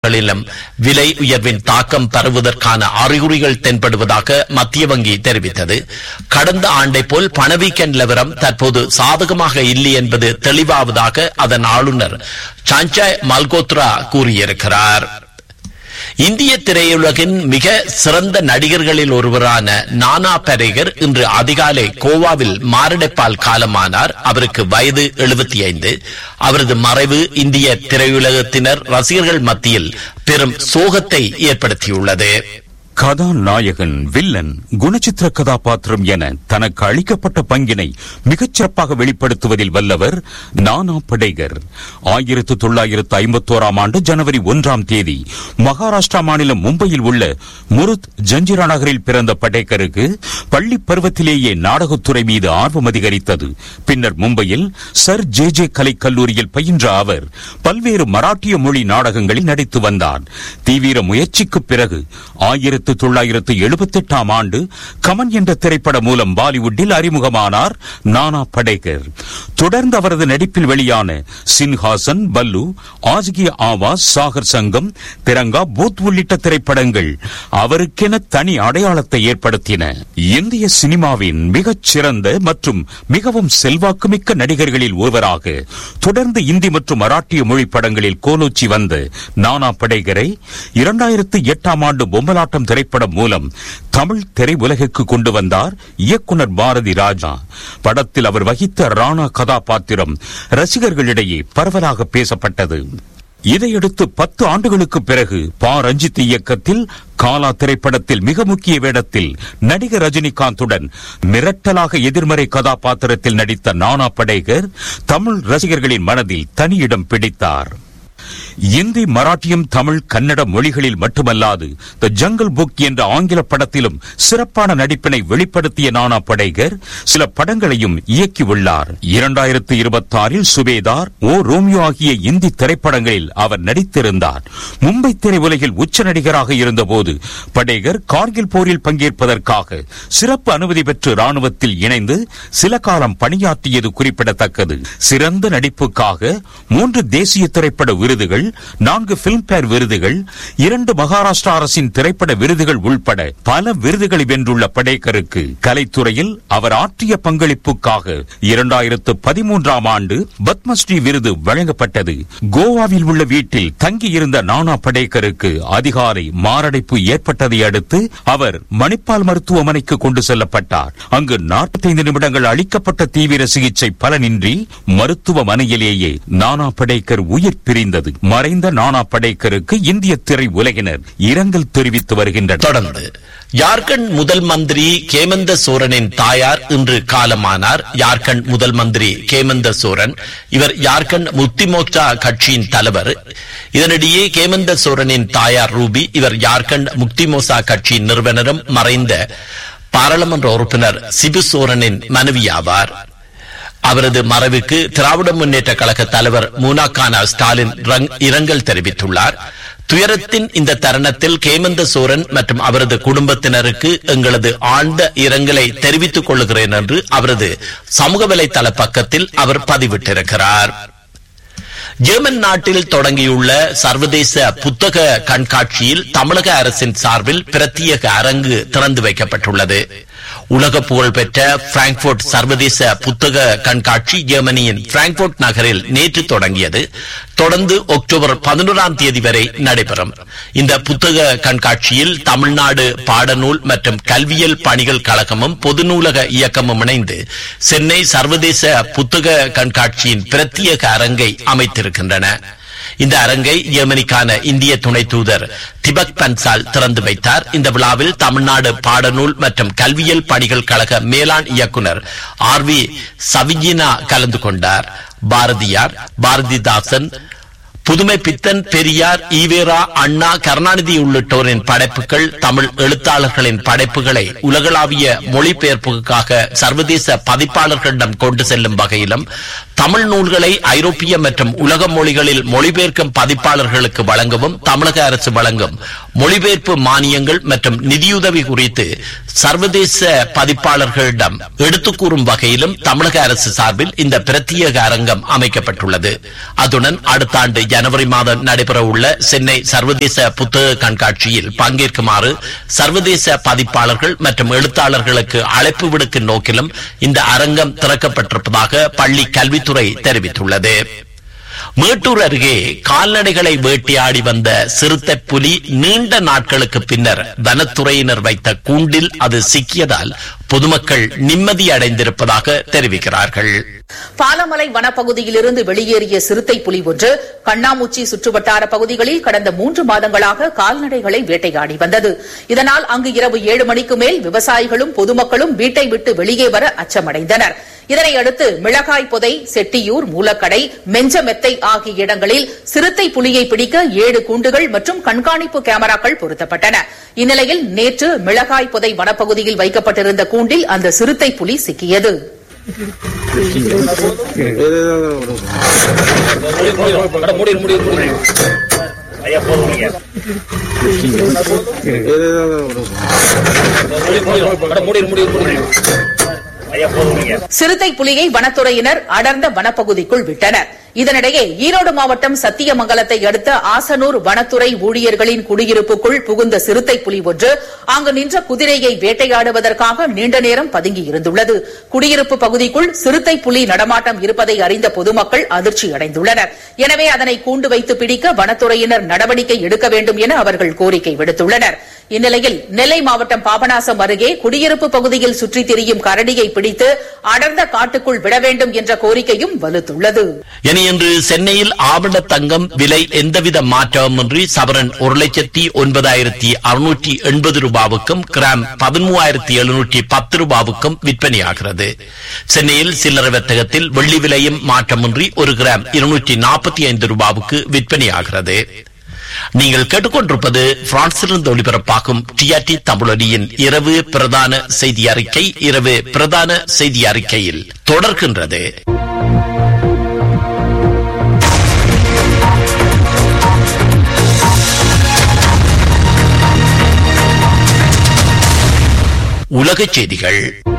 களிலும் விலை உயர்வின் தாக்கம் பரவுவதற்கான அறிகுறிகள் தென்படுவதாக மத்திய வங்கி தெரிவித்தது கடந்த ஆண்டை போல் பணவீக்க நிலவரம் தற்போது சாதகமாக இல்லை என்பது தெளிவாவதாக அதன் ஆளுநர் சாஞ்சாய் மல்கோத்ரா கூறியிருக்கிறார் இந்திய திரையுலகின் மிக சிறந்த நடிகர்களில் ஒருவரான நானா பரேகர் இன்று அதிகாலை கோவாவில் மாரடைப்பால் காலமானார் அவருக்கு வயது எழுபத்தி ஐந்து அவரது மறைவு இந்திய திரையுலகத்தினர் ரசிகர்கள் மத்தியில் பெரும் சோகத்தை ஏற்படுத்தியுள்ளது கதாநாயகன் வில்லன் குணச்சித்திர கதாபாத்திரம் என தனக்கு அளிக்கப்பட்ட பங்கினை மிகச்சிறப்பாக வெளிப்படுத்துவதில் வல்லவர் நானா படேகர் ஆயிரத்து தொள்ளாயிரத்து ஐம்பத்தோராம் ஆண்டு ஜனவரி ஒன்றாம் தேதி மகாராஷ்டிரா மாநிலம் மும்பையில் உள்ள முருத் ஜஞ்சிரா நகரில் பிறந்த படேகருக்கு பள்ளி பருவத்திலேயே நாடகத்துறை மீது ஆர்வம் அதிகரித்தது பின்னர் மும்பையில் சர் ஜே ஜே கலைக் கல்லூரியில் பயின்ற அவர் பல்வேறு மராட்டிய மொழி நாடகங்களில் நடித்து வந்தார் தீவிர முயற்சிக்குப் பிறகு ஆயிரத்து தொள்ளாயிரத்து எழுபத்தி எட்டாம் ஆண்டு கமன் என்ற திரைப்படம் மூலம் பாலிவுட்டில் அறிமுகமானார் நானா படேகர் தொடர்ந்து அவரது நடிப்பில் வெளியான சின்ஹாசன் பல்லு ஆஜ்கி ஆவாஸ் சாகர் சங்கம் திரங்கா பூத் உள்ளிட்ட திரைப்படங்கள் அவருக்கென தனி அடையாளத்தை ஏற்படுத்தின இந்திய சினிமாவின் மிகச் சிறந்த மற்றும் மிகவும் செல்வாக்குமிக்க நடிகர்களில் ஒருவராக தொடர்ந்து இந்தி மற்றும் மராட்டிய மொழி படங்களில் கோலோச்சி வந்த நானா படேகரை இரண்டாயிரத்து எட்டாம் ஆண்டு பொம்மலாட்டம் திரைப்படம் மூலம் தமிழ் திரையுலகுக்கு கொண்டு வந்தார் இயக்குனர் பாரதி ராஜா படத்தில் அவர் வகித்த ராணா கதாபாத்திரம் ரசிகர்களிடையே பரவலாக பேசப்பட்டது இதையடுத்து பத்து ஆண்டுகளுக்கு பிறகு பா ரஞ்சித் இயக்கத்தில் காலா திரைப்படத்தில் மிக முக்கிய வேடத்தில் நடிகர் ரஜினிகாந்துடன் மிரட்டலாக எதிர்மறை கதாபாத்திரத்தில் நடித்த நானா படேகர் தமிழ் ரசிகர்களின் மனதில் தனியிடம் பிடித்தார் இந்தி மராட்டியம் தமிழ் கன்னட மொழிகளில் மட்டுமல்லாது த ஜங்கல் புக் என்ற ஆங்கில படத்திலும் சிறப்பான நடிப்பினை வெளிப்படுத்திய நானா படேகர் சில படங்களையும் இயக்கியுள்ளார் இரண்டாயிரத்து இருபத்தி ஆறில் சுபேதார் ஓ ரோமியோ ஆகிய இந்தி திரைப்படங்களில் அவர் நடித்திருந்தார் மும்பை திரையுலகில் உச்ச நடிகராக இருந்தபோது படேகர் கார்கில் போரில் பங்கேற்பதற்காக சிறப்பு அனுமதி பெற்று ராணுவத்தில் இணைந்து சில காலம் பணியாற்றியது குறிப்பிடத்தக்கது சிறந்த நடிப்புக்காக மூன்று தேசிய திரைப்பட விருதுகள் நான்கு பிலிம்பேர் விருதுகள் இரண்டு மகாராஷ்டிரா அரசின் திரைப்பட விருதுகள் உள்பட பல விருதுகளை வென்றுள்ள படேகருக்கு கலைத்துறையில் அவர் ஆற்றிய பங்களிப்புக்காக இரண்டாயிரத்து பதிமூன்றாம் ஆண்டு பத்மஸ்ரீ விருது வழங்கப்பட்டது கோவாவில் உள்ள வீட்டில் தங்கியிருந்த நானா படேகருக்கு அதிகாலை மாரடைப்பு ஏற்பட்டதை அடுத்து அவர் மணிப்பால் மருத்துவமனைக்கு கொண்டு செல்லப்பட்டார் அங்கு நாற்பத்தைந்து நிமிடங்கள் அளிக்கப்பட்ட தீவிர சிகிச்சை பலனின்றி மருத்துவமனையிலேயே நானா படேகர் உயிர் பிரிந்தது மறைந்த நானா படேகருக்கு இந்திய திரை உலகினர் இரங்கல் தெரிவித்து வருகின்றனர் தொடர்ந்து ஜார்க்கண்ட் முதல் மந்திரி கேமந்த சோரனின் தாயார் இன்று காலமானார் ஜார்க்கண்ட் முதல் மந்திரி கேமந்த சோரன் இவர் ஜார்க்கண்ட் முக்தி மோர்ச்சா கட்சியின் தலைவர் இதனிடையே கேமந்த சோரனின் தாயார் ரூபி இவர் ஜார்க்கண்ட் முக்தி மோர்ச்சா கட்சியின் நிறுவனரும் மறைந்த பாராளுமன்ற உறுப்பினர் சிபு சோரனின் மனைவியாவார் அவரது மறைவுக்கு திராவிட முன்னேற்ற கழக தலைவர் மூனாக்கானா ஸ்டாலின் ரங்- இரங்கல் தெரிவித்துள்ளார் துயரத்தின் இந்த தருணத்தில் கேமந்த சோரன் மற்றும் அவரது குடும்பத்தினருக்கு எங்களது ஆழ்ந்த இரங்கலை தெரிவித்துக் கொள்கிறேன் என்று அவரது சமூக வலைதள பக்கத்தில் அவர் பதிவிட்டிருக்கிறார் ஜெர்மன் நாட்டில் தொடங்கியுள்ள சர்வதேச புத்தக கண்காட்சியில் தமிழக அரசின் சார்பில் பிரத்யேக அரங்கு திறந்து வைக்கப்பட்டுள்ளது உலக புகழ்பெற்ற பிராங்க்போர்ட் சர்வதேச புத்தக கண்காட்சி ஜெர்மனியின் பிராங்க்போர்ட் நகரில் நேற்று தொடங்கியது தொடர்ந்து அக்டோபர் பதினோராம் தேதி வரை நடைபெறும் இந்த புத்தக கண்காட்சியில் தமிழ்நாடு பாடநூல் மற்றும் கல்வியல் பணிகள் கழகமும் பொது நூலக இயக்கமும் இணைந்து சென்னை சர்வதேச புத்தக கண்காட்சியின் பிரத்யேக அரங்கை அமைத்திருக்கின்றன இந்த அரங்கை ஜெர்மனிக்கான இந்திய துணை தூதர் திபக் பன்சால் திறந்து வைத்தார் இந்த விழாவில் தமிழ்நாடு பாடநூல் மற்றும் கல்வியல் பணிகள் கழக மேலாண் இயக்குனர் ஆர் வி சவிஜினா கலந்து கொண்டார் பாரதியார் பாரதிதாசன் புதுமை பித்தன் பெரியார் ஈவேரா அண்ணா கருணாநிதி உள்ளிட்டோரின் படைப்புகள் தமிழ் எழுத்தாளர்களின் படைப்புகளை உலகளாவிய மொழிபெயர்ப்புக்காக சர்வதேச பதிப்பாளர்களிடம் கொண்டு செல்லும் வகையிலும் தமிழ் நூல்களை ஐரோப்பிய மற்றும் உலக மொழிகளில் மொழிபெயர்க்கும் பதிப்பாளர்களுக்கு வழங்கவும் தமிழக அரசு வழங்கும் மொழிபெயர்ப்பு மானியங்கள் மற்றும் நிதியுதவி குறித்து சர்வதேச பதிப்பாளர்களிடம் எடுத்துக் கூறும் வகையிலும் தமிழக அரசு சார்பில் இந்த பிரத்யேக அரங்கம் அமைக்கப்பட்டுள்ளது அதுடன் அடுத்த ஆண்டு ஜனவரி மாதம் நடைபெறவுள்ள சென்னை சர்வதேச புத்தக கண்காட்சியில் பங்கேற்குமாறு சர்வதேச பதிப்பாளர்கள் மற்றும் எழுத்தாளர்களுக்கு அழைப்பு விடுக்கும் நோக்கிலும் இந்த அரங்கம் திறக்கப்பட்டிருப்பதாக பள்ளி கல்வித்துறை தெரிவித்துள்ளது மேட்டூர் அருகே கால்நடைகளை வேட்டையாடி வந்த சிறுத்தை புலி நீண்ட நாட்களுக்கு பின்னர் வனத்துறையினர் வைத்த கூண்டில் அது சிக்கியதால் பொதுமக்கள் நிம்மதி அடைந்திருப்பதாக தெரிவிக்கிறார்கள் பாலமலை வனப்பகுதியிலிருந்து வெளியேறிய சிறுத்தை புலி ஒன்று கண்ணாமூச்சி சுற்றுவட்டார பகுதிகளில் கடந்த மூன்று மாதங்களாக கால்நடைகளை வேட்டையாடி வந்தது இதனால் அங்கு இரவு ஏழு மணிக்கு மேல் விவசாயிகளும் பொதுமக்களும் வீட்டை விட்டு வெளியே வர அச்சமடைந்தனர் இதனையடுத்து மிளகாய் புதை செட்டியூர் மூலக்கடை மெஞ்சமெத்தை ஆகிய இடங்களில் சிறுத்தை புலியை பிடிக்க ஏழு கூண்டுகள் மற்றும் கண்காணிப்பு கேமராக்கள் பொருத்தப்பட்டன இந்நிலையில் நேற்று மிளகாய் புதை வனப்பகுதியில் வைக்கப்பட்டிருந்த கூண்டில் அந்த சிறுத்தை புலி சிக்கியது சிறுத்தை புலியை வனத்துறையினர் அடர்ந்த வனப்பகுதிக்குள் விட்டனர் இதனிடையே ஈரோடு மாவட்டம் சத்தியமங்கலத்தை அடுத்த ஆசனூர் வனத்துறை ஊழியர்களின் குடியிருப்புக்குள் புகுந்த சிறுத்தை புலி ஒன்று அங்கு நின்ற குதிரையை வேட்டையாடுவதற்காக நீண்ட நேரம் பதுங்கி இருந்துள்ளது குடியிருப்பு பகுதிக்குள் சிறுத்தை புலி நடமாட்டம் இருப்பதை அறிந்த பொதுமக்கள் அதிர்ச்சியடைந்துள்ளனர் எனவே அதனை கூண்டு வைத்து பிடிக்க வனத்துறையினர் நடவடிக்கை எடுக்க வேண்டும் என அவர்கள் கோரிக்கை விடுத்துள்ளனர் இந்நிலையில் நெல்லை மாவட்டம் பாபநாசம் அருகே குடியிருப்பு பகுதியில் சுற்றித் திரியும் கரடியை பிடித்து அடர்ந்த காட்டுக்குள் விட வேண்டும் என்ற கோரிக்கையும் வலுத்துள்ளது இனி இன்று சென்னையில் ஆவண தங்கம் விலை எந்தவித மாற்றமின்றி சவரன் ஒரு லட்சத்தி ஒன்பதாயிரத்தி அறுநூற்றி எண்பது ரூபாவுக்கும் கிராம் பதிமூவாயிரத்தி எழுநூற்றி பத்து ரூபாவுக்கும் விற்பனையாகிறது சென்னையில் சில்லறை வர்த்தகத்தில் வெள்ளி விலையும் மாற்றமின்றி ஒரு கிராம் இருநூற்றி நாற்பத்தி ஐந்து ரூபாவுக்கு விற்பனையாகிறது நீங்கள் கேட்டுக்கொண்டிருப்பது பிரான்சிலிருந்து ஒளிபரப்பாகும் டிஆர்டி தமிழொலியின் இரவு பிரதான செய்தி அறிக்கை இரவு பிரதான செய்தி அறிக்கையில் தொடர்கின்றது உலகச் செய்திகள்